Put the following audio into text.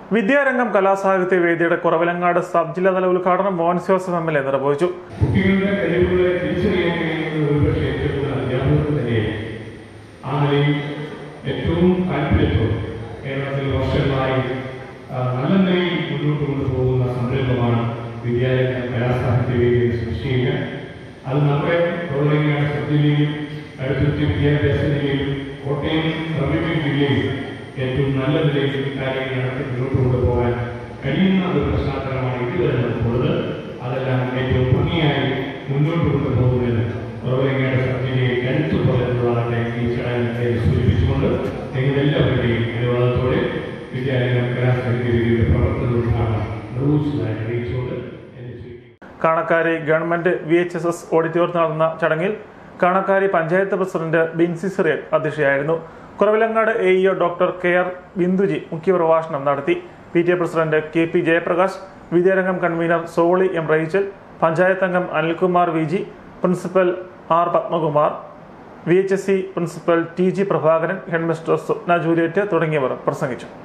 വിദ്യാരംഗം കലാസാഹിത്യ വേദിയുടെ കുറവിലങ്ങാട് സബ് ജില്ലാതല ഉദ്ഘാടനം Mohan Joseph M L A നിർവഹിച്ചു കുട്ടികളുടെ കഴിവുകളെ തിരിച്ചറിയാൻ കഴിയുന്നത് ഒരുപക്ഷെ ഏറ്റവും കൂടുതൽ അധ്യാപകർക്ക് തന്നെയായിരിക്കും ആ നിലയിൽ ഏറ്റവും താല്പര്യത്തോടെ കേരളത്തിൽ വർഷങ്ങളായി ആ, നല്ല നിലയിൽ മുന്നോട്ട് കൊണ്ടുപോകുന്ന സംരംഭമാണ് വിദ്യാലയ കലാസാഹിത്യ വേദിയുടെ സൃഷ്ടിക്കുക അത് നമ്മുടെ തൊഴിലിങ്ങാട് സബ് ജില്ലയിലും അടുത്തുറ്റി വിദ്യാഭ്യാസ നിലയിലും കോട്ടയം റവന്യൂ ജില്ലയിൽ ഏറ്റവും നല്ല നിലയിൽ കാര്യങ്ങൾ നടത്തി മുന്നോട്ട് കൊണ്ടുപോകാൻ കഴിയുന്ന ഒരു പശ്ചാത്തലമാണ് ഇതുവരെ നമുക്കുള്ളത് അതെല്ലാം ഏറ്റവും ഭംഗിയായി മുന്നോട്ട് കൊണ്ടുപോകുന്നതിന് ഉറവിലങ്ങയുടെ സബ്ജിയെ കരുത്തു പകരുന്നതാണ് ഈ ചടങ്ങിനെ സൂചിപ്പിച്ചുകൊണ്ട് നിങ്ങളെല്ലാവരുടെയും അനുവാദത്തോടെ വിദ്യാലയം കലാസാഹിത്യ വേദിയുടെ പ്രവർത്തന ഉദ്ഘാടനം നിർവഹിച്ചതായി അറിയിച്ചുകൊണ്ട് എന്നെ ചുരുക്കി Kanakkari government V H S S ഓഡിറ്റോറിയത്തിൽ നടന്ന ചടങ്ങിൽ കാണക്കാരി പഞ്ചായത്ത് പ്രസിഡന്റ് ബിൻസി സിറിയൽ അധ്യക്ഷയായിരുന്നു Kuravilangad A EO doctor K R ബിന്ദുജി മുഖ്യപ്രഭാഷണം നടത്തി P T A president K P Jayaprakash Vidyarangam convener Solly M Rachel panchayat അംഗം Anilkumar V G principal R Padmakumar V H S C principal T G Prabhakaran headmistress Swapna Juliet തുടങ്ങിയവർ പ്രസംഗിച്ചു